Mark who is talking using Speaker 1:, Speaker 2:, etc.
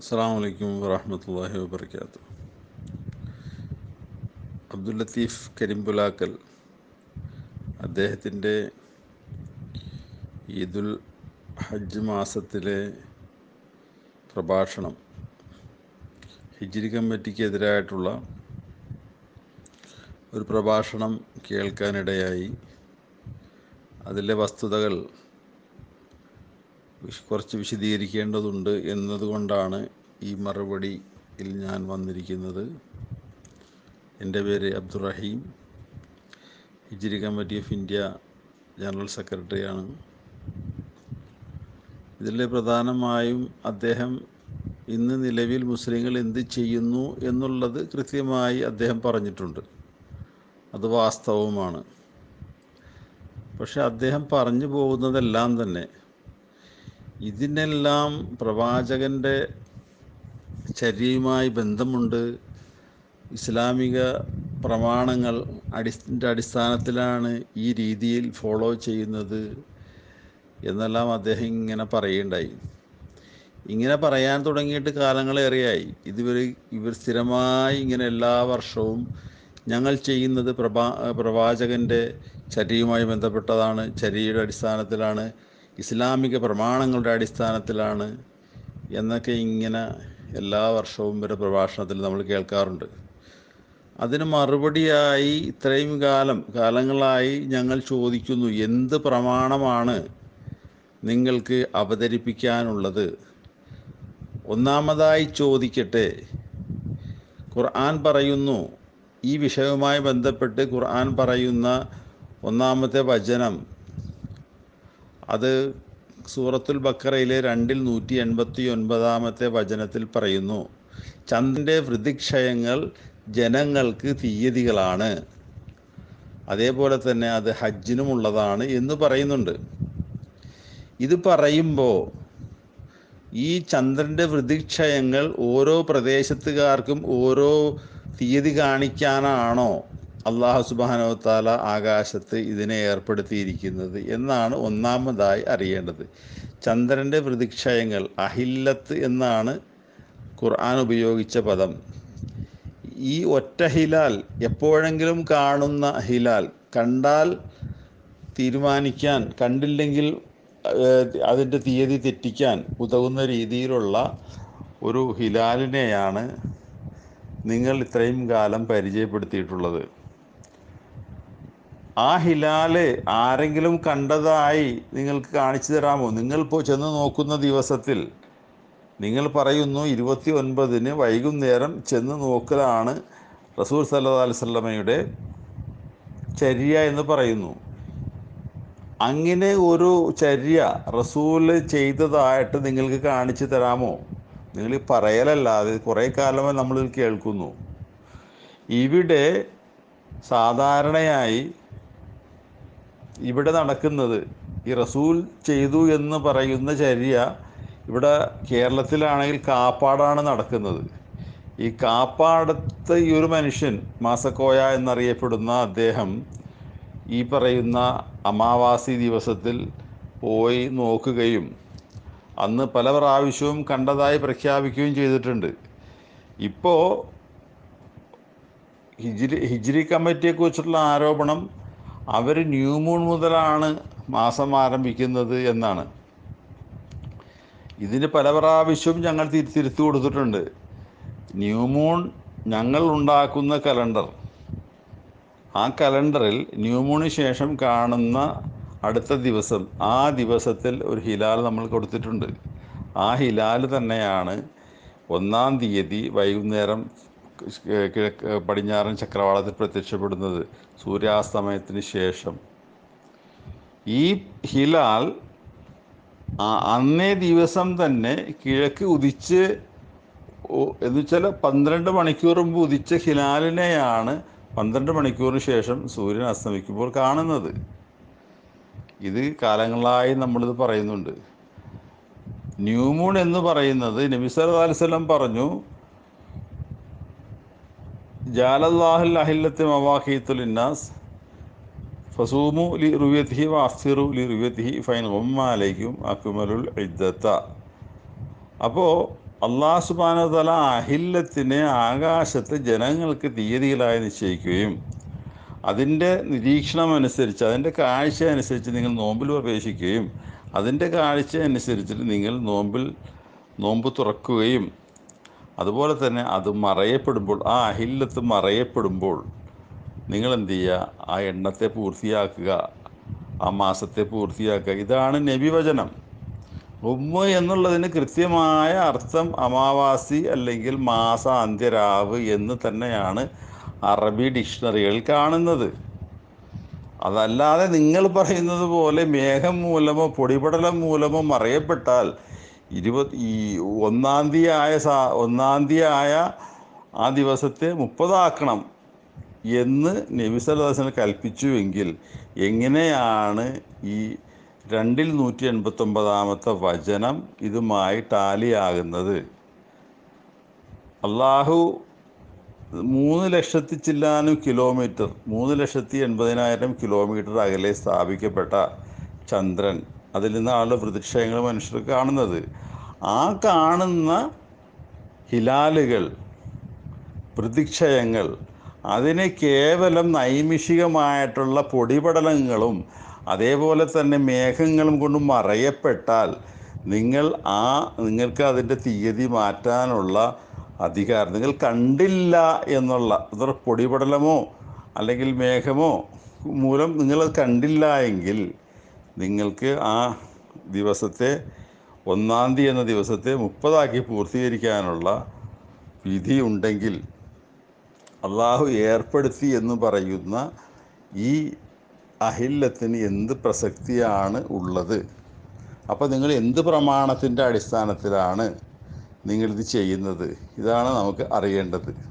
Speaker 1: അസ്സാം വലൈക്കും വാഹമത്തല്ലാഹി വാബർക്കാത്തു അബ്ദുൽ ലത്തീഫ് കരിമ്പുലാക്കൽ അദ്ദേഹത്തിൻ്റെ ഈദുൽ ഹജ്ജ് മാസത്തിലെ പ്രഭാഷണം ഹിജ്രി കമ്മിറ്റിക്കെതിരായിട്ടുള്ള ഒരു പ്രഭാഷണം കേൾക്കാനിടയായി അതിലെ വസ്തുതകൾ വിശ് കുറച്ച് വിശദീകരിക്കേണ്ടതുണ്ട് എന്നതുകൊണ്ടാണ് ഈ മറുപടിയിൽ ഞാൻ വന്നിരിക്കുന്നത് എൻ്റെ പേര് Abdurahim Hijri committee of India general സെക്രട്ടറിയാണ് ഇതിൽ പ്രധാനമായും അദ്ദേഹം ഇന്ന് നിലവിൽ മുസ്ലിങ്ങൾ എന്ത് ചെയ്യുന്നു എന്നുള്ളത് കൃത്യമായി അദ്ദേഹം പറഞ്ഞിട്ടുണ്ട് അത് വാസ്തവമാണ് പക്ഷെ അദ്ദേഹം പറഞ്ഞു പോകുന്നതെല്ലാം തന്നെ ഇതിനെല്ലാം പ്രവാചകൻ്റെ ചര്യയുമായി ബന്ധമുണ്ട് ഇസ്ലാമിക പ്രമാണങ്ങൾ അടി അടിസ്ഥാനത്തിലാണ് ഈ രീതിയിൽ ഫോളോ ചെയ്യുന്നത് എന്നെല്ലാം അദ്ദേഹം ഇങ്ങനെ പറയുണ്ടായി ഇങ്ങനെ പറയാൻ തുടങ്ങിയിട്ട് കാലങ്ങളേറെയായി ഇതുവരെ ഇവർ സ്ഥിരമായി ഇങ്ങനെ എല്ലാ വർഷവും ഞങ്ങൾ ചെയ്യുന്നത് പ്രഭാ പ്രവാചകൻ്റെ ചര്യയുമായി ബന്ധപ്പെട്ടതാണ് ചര്യയുടെ അടിസ്ഥാനത്തിലാണ് ഇസ്ലാമിക പ്രമാണങ്ങളുടെ അടിസ്ഥാനത്തിലാണ് എന്നൊക്കെ ഇങ്ങനെ എല്ലാ വർഷവും ഇവരുടെ പ്രഭാഷണത്തിൽ നമ്മൾ കേൾക്കാറുണ്ട് അതിന് മറുപടിയായി ഇത്രയും കാലം കാലങ്ങളായി ഞങ്ങൾ ചോദിക്കുന്നു എന്ത് പ്രമാണമാണ് നിങ്ങൾക്ക് അവതരിപ്പിക്കാനുള്ളത് ഒന്നാമതായി ചോദിക്കട്ടെ ഖുർആൻ പറയുന്നു ഈ വിഷയവുമായി ബന്ധപ്പെട്ട് ഖുർആൻ പറയുന്ന ഒന്നാമത്തെ വചനം അത് സൂറത്തുൽ ബക്കറയിലെ രണ്ടിൽ നൂറ്റി എൺപത്തി ഒൻപതാമത്തെ വചനത്തിൽ പറയുന്നു ചന്ദ്രൻ്റെ വൃതിക്ഷയങ്ങൾ ജനങ്ങൾക്ക് തീയതികളാണ് അതേപോലെ തന്നെ അത് ഹജ്ജിനുമുള്ളതാണ് എന്ന് പറയുന്നുണ്ട് ഇത് പറയുമ്പോൾ ഈ ചന്ദ്രൻ്റെ വൃതിക്ഷയങ്ങൾ ഓരോ പ്രദേശത്തുകാർക്കും ഓരോ തീയതി കാണിക്കാനാണോ അള്ളാഹു സുബാനോത്താല ആകാശത്ത് ഇതിനെ ഏർപ്പെടുത്തിയിരിക്കുന്നത് എന്നാണ് ഒന്നാമതായി അറിയേണ്ടത് ചന്ദ്രൻ്റെ വൃതിക്ഷയങ്ങൾ അഹില്ലത്ത് എന്നാണ് ഖുർആൻ ഉപയോഗിച്ച പദം ഈ ഒറ്റ ഹിലാൽ എപ്പോഴെങ്കിലും കാണുന്ന ഹിലാൽ കണ്ടാൽ തീരുമാനിക്കാൻ കണ്ടില്ലെങ്കിൽ അതിൻ്റെ തീയതി തെറ്റിക്കാൻ ഉതകുന്ന രീതിയിലുള്ള ഒരു ഹിലാലിനെയാണ് നിങ്ങൾ ഇത്രയും കാലം പരിചയപ്പെടുത്തിയിട്ടുള്ളത് ആ ഹിലാല് ആരെങ്കിലും കണ്ടതായി നിങ്ങൾക്ക് കാണിച്ചു തരാമോ നിങ്ങളിപ്പോൾ ചെന്ന് നോക്കുന്ന ദിവസത്തിൽ നിങ്ങൾ പറയുന്നു ഇരുപത്തി ഒൻപതിന് വൈകുന്നേരം ചെന്ന് നോക്കലാണ് റസൂൽ സല്ലാ അലിസ്വല്ലമയുടെ ചര്യ എന്ന് പറയുന്നു അങ്ങനെ ഒരു ചര്യ റസൂല് ചെയ്തതായിട്ട് നിങ്ങൾക്ക് കാണിച്ചു തരാമോ നിങ്ങൾ പറയലല്ലാതെ കുറേ കാലമായി നമ്മളിൽ കേൾക്കുന്നു ഇവിടെ സാധാരണയായി ഇവിടെ നടക്കുന്നത് ഈ റസൂൽ ചെയ്തു എന്ന് പറയുന്ന ചര്യ ഇവിടെ കേരളത്തിലാണെങ്കിൽ കാപ്പാടാണ് നടക്കുന്നത് ഈ കാപ്പാടത്ത് ഈ ഒരു മനുഷ്യൻ മാസക്കോയ എന്നറിയപ്പെടുന്ന അദ്ദേഹം ഈ പറയുന്ന അമാവാസി ദിവസത്തിൽ പോയി നോക്കുകയും അന്ന് പല പ്രാവശ്യവും കണ്ടതായി പ്രഖ്യാപിക്കുകയും ചെയ്തിട്ടുണ്ട് ഇപ്പോൾ ഹിജ്രി ഹിജ്രി കമ്മിറ്റിയെക്കുറിച്ചുള്ള ആരോപണം അവർ ന്യൂമൂൺ മുതലാണ് മാസം ആരംഭിക്കുന്നത് എന്നാണ് ഇതിന് പല പ്രാവശ്യവും ഞങ്ങൾ തിരുത്തി കൊടുത്തിട്ടുണ്ട് ന്യൂമൂൺ ഞങ്ങൾ ഉണ്ടാക്കുന്ന കലണ്ടർ ആ കലണ്ടറിൽ ന്യൂമൂണിന് ശേഷം കാണുന്ന അടുത്ത ദിവസം ആ ദിവസത്തിൽ ഒരു ഹിലാൽ നമ്മൾ കൊടുത്തിട്ടുണ്ട് ആ ഹിലാൽ തന്നെയാണ് ഒന്നാം തീയതി വൈകുന്നേരം കിഴക്ക് പടിഞ്ഞാറൻ ചക്രവാളത്തിൽ പ്രത്യക്ഷപ്പെടുന്നത് സൂര്യാസ്തമയത്തിന് ശേഷം ഈ ഹിലാൽ അന്നേ ദിവസം തന്നെ കിഴക്ക് ഉദിച്ച് എന്ന് വെച്ചാൽ പന്ത്രണ്ട് മണിക്കൂർ മുമ്പ് ഉദിച്ച ഹിലാലിനെയാണ് പന്ത്രണ്ട് മണിക്കൂറിന് ശേഷം സൂര്യൻ അസ്തമിക്കുമ്പോൾ കാണുന്നത് ഇത് കാലങ്ങളായി നമ്മളിത് പറയുന്നുണ്ട് ന്യൂമൂൺ എന്ന് പറയുന്നത് നബി സല്ലല്ലാഹു അലൈഹി വസല്ലം പറഞ്ഞു ജാലല്ലാഹുൽ അഹില്ലത്തി മവാഖീത്തുൽ ഇന്നാസ് ഫസൂമു ലി റുയത്തിഹി വാഫിറു ലി റുയത്തിഹി ഫൈൻ ഒമ്മാലയ്ക്കും അക്കുമലുൽ ഇദ്ദത്ത അപ്പോൾ അള്ളാഹു സുബാനതല അഹില്ലത്തിനെ ആകാശത്ത് ജനങ്ങൾക്ക് തീയതികളായി നിശ്ചയിക്കുകയും അതിൻ്റെ നിരീക്ഷണം അനുസരിച്ച് അതിൻ്റെ കാഴ്ച അനുസരിച്ച് നിങ്ങൾ നോമ്പിൽ പ്രവേശിക്കുകയും അതിൻ്റെ കാഴ്ച അനുസരിച്ചിട്ട് നിങ്ങൾ നോമ്പിൽ നോമ്പ് തുറക്കുകയും അതുപോലെ തന്നെ അത് മറയപ്പെടുമ്പോൾ ആ അഹില്ലത്ത് മറയപ്പെടുമ്പോൾ നിങ്ങൾ എന്ത് ചെയ്യുക ആ എണ്ണത്തെ പൂർത്തിയാക്കുക ആ മാസത്തെ പൂർത്തിയാക്കുക ഇതാണ് നബിവചനം ഉമ്മ എന്നുള്ളതിന് കൃത്യമായ അർത്ഥം അമാവാസി അല്ലെങ്കിൽ മാസാന്ത്യരാവ് എന്ന് തന്നെയാണ് അറബി ഡിക്ഷണറികളിൽ കാണുന്നത് അതല്ലാതെ നിങ്ങൾ പറയുന്നത് പോലെ മേഘം മൂലമോ പൊടിപടലം മൂലമോ മറയപ്പെട്ടാൽ ഇരുപത് ഈ ഒന്നാം തീയതിയായ സാ ഒന്നാം തീയതിയായ ആ ദിവസത്തെ മുപ്പതാക്കണം എന്ന് നബിസലാസന കൽപ്പിച്ചുവെങ്കിൽ എങ്ങനെയാണ് ഈ രണ്ടിൽ നൂറ്റി എൺപത്തൊമ്പതാമത്തെ വചനം ഇതുമായി ടാലിയാകുന്നത് അള്ളാഹു മൂന്ന് ലക്ഷത്തി ചില്ലാനും കിലോമീറ്റർ മൂന്ന് ലക്ഷത്തി എൺപതിനായിരം കിലോമീറ്റർ അകലെ സ്ഥാപിക്കപ്പെട്ട ചന്ദ്രൻ അതിൽ നിന്നാണല്ലോ പ്രതിക്ഷയങ്ങൾ മനുഷ്യർ കാണുന്നത് ആ കാണുന്ന ഹിലാലുകൾ പ്രതിക്ഷയങ്ങൾ അതിനെ കേവലം നൈമിഷികമായിട്ടുള്ള പൊടിപടലങ്ങളും അതേപോലെ തന്നെ മേഘങ്ങളും കൊണ്ട് മറയപ്പെട്ടാൽ നിങ്ങൾ ആ നിങ്ങൾക്ക് അതിൻ്റെ തീയതി മാറ്റാനുള്ള അധികാരം നിങ്ങൾ കണ്ടില്ല എന്നുള്ള അതൊരു പൊടിപടലമോ അല്ലെങ്കിൽ മേഘമോ മൂലം നിങ്ങളത് കണ്ടില്ല എങ്കിൽ നിങ്ങൾക്ക് ആ ദിവസത്തെ ഒന്നാം തീയതി എന്ന ദിവസത്തെ മുപ്പതാക്കി പൂർത്തീകരിക്കാനുള്ള വിധിയുണ്ടെങ്കിൽ അള്ളാഹു ഏർപ്പെടുത്തി എന്ന് പറയുന്ന ഈ അഹില്ലത്തിന് എന്ത് പ്രസക്തിയാണ് ഉള്ളത് അപ്പോൾ നിങ്ങൾ എന്ത് പ്രമാണത്തിൻ്റെ അടിസ്ഥാനത്തിലാണ് നിങ്ങളിത് ചെയ്യുന്നത് ഇതാണ് നമുക്ക് അറിയേണ്ടത്